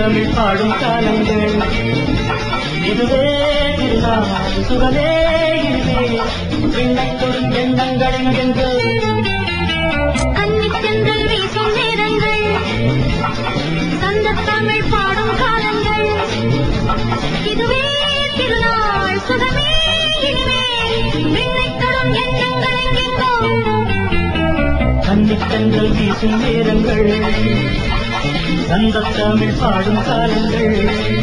தமிழ் பாடும் காலங்கள் இதுவே திருநாள் சுகமே இதுவே விண்ணத்தொடும் எண்ணங்கள் எங்கெங்கு கன்னித் தென்றல் வீசும் நேரங்கள் சந்தத் தமிழ் பாடும் காலங்கள் இதுவே திருநாள் சுகமே இனிமே விண்ணைத் தொடும் எண்ணங்கள் எங்கெங்கோ கன்னித்தங்கள் வீசும் நேரங்கள் சந்தத் தமிழ் பாடும் காலங்கள்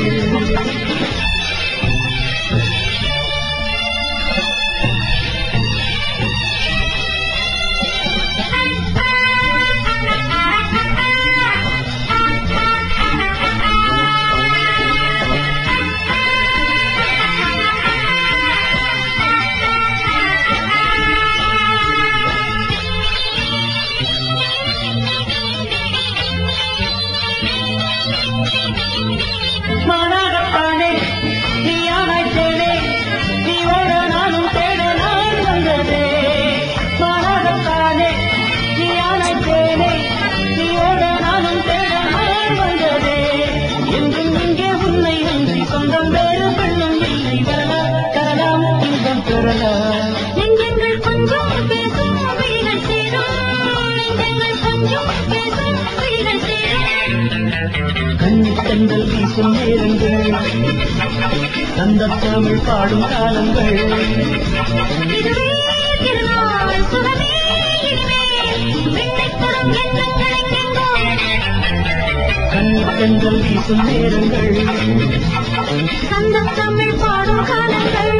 மானாகத்தானே நீ ஆனாய்த்தேனே நீ ஓட நானும் தேட நான் வந்ததே மானாகத்தானே நீ ஆனாய்த்தேனே நீ ஓட நானும் தேட நான் வந்ததே என்றும் இங்கே உன்னை அன்றி சொந்தம் வேறு பெண்ணும் இல்லை வரலாம் தரலாம் இன்பம் பெறலாம் நெஞ்சங்கள் கொஞ்சம் பேசும் விழிகள் சேரும் நெஞ்சங்கள் கொஞ்சம் பேசும் விழிகள் சேரும் கண்ணித்தங்கள் வீசும் நேரங்கள் சந்தத் தமிழ் பாடும் காலங்கள் இதுவே திருநாள் சுகமே இனிமே விண்ணைத் தொடும் எண்ணங்கள் எங்கெங்கோ கண்ணித்தங்கள் வீசும் நேரங்கள் சந்தத் தமிழ் பாடும் காலங்கள்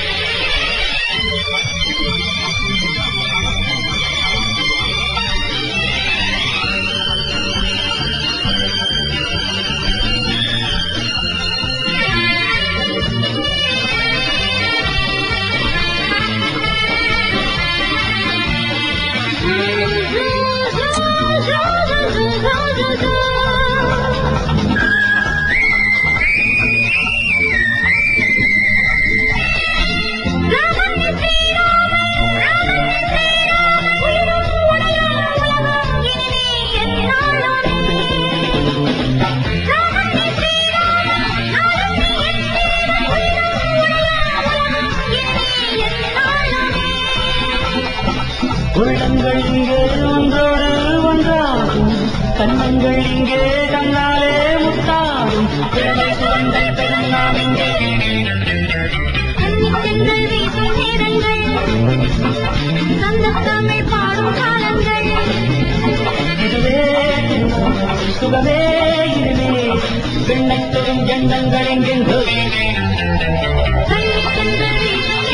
உள்ளங்கள் இங்கே ஒன்றோடு ஒன்றாகும் கண்ணங்கள் இங்கே கண்ணாலே முத்தாடும் பிறவை சுவந்த பெரும் நாம் இங்கே கன்னித்தென்றல் வீசும் நேரங்கள் சந்தத்தமிழ் பாடும் காலங்கள் இதுவே திருநாள் சுகமே இதுவே பெண்ணைத் தொடும் எண்ணங்கள் எங்கெங்கு கன்னித்தென்றல் வீசும்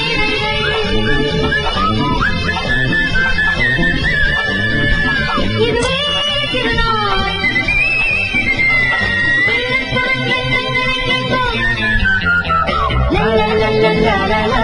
நேரங்கள் இதுவே திருநாள் வெள்ளத்தோடும் எண்ணங்கள் எங்கெங்கோ. லா, லா, லா, லா, லா, லா, லா.